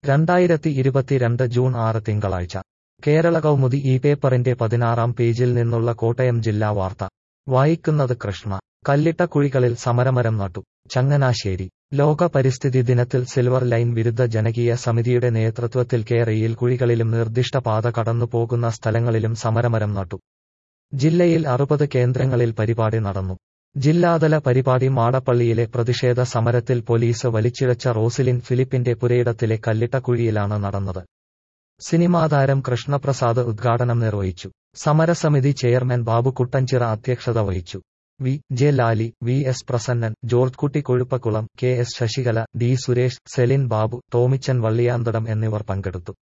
രണ്ടായിരത്തി ഇരുപത്തിരണ്ട് ജൂൺ ആറ് തിങ്കളാഴ്ച കേരള കൗമുദി ഈ പേപ്പറിന്റെ പതിനാറാം പേജിൽ നിന്നുള്ള കോട്ടയം ജില്ലാ വാർത്ത വായിക്കുന്നത് കൃഷ്ണ കല്ലിട്ട കുഴികളിൽ സമരമരം നട്ടു ചങ്ങനാശ്ശേരി ലോക പരിസ്ഥിതി ദിനത്തിൽ സിൽവർ ലൈൻ വിരുദ്ധ ജനകീയ സമിതിയുടെ നേതൃത്വത്തിൽ കേരയിൽ കുഴികളിലും നിർദ്ദിഷ്ട പാത കടന്നു പോകുന്ന സ്ഥലങ്ങളിലും സമരമരം നട്ടു ജില്ലയിൽ അറുപത് കേന്ദ്രങ്ങളിൽ പരിപാടി നടന്നു ജില്ലാതല പരിപാടി മാടപ്പള്ളിയിലെ പ്രതിഷേധ സമരത്തിൽ പോലീസ് വലിച്ചിഴച്ച റോസിലിൻ ഫിലിപ്പിന്റെ പുരയിടത്തിലെ കല്ലിട്ടക്കുഴിയിലാണ് നടന്നത് സിനിമാതാരം കൃഷ്ണപ്രസാദ് ഉദ്ഘാടനം നിർവഹിച്ചു സമരസമിതി ചെയർമാൻ ബാബു കുട്ടഞ്ചിറ അധ്യക്ഷത വഹിച്ചു V J Lali V S Prasannan George Kutty Kozhuppakkulam K S Sasikala D Suresh Celine Babu Tomichan Valliyanthadam എന്നിവർ പങ്കെടുത്തു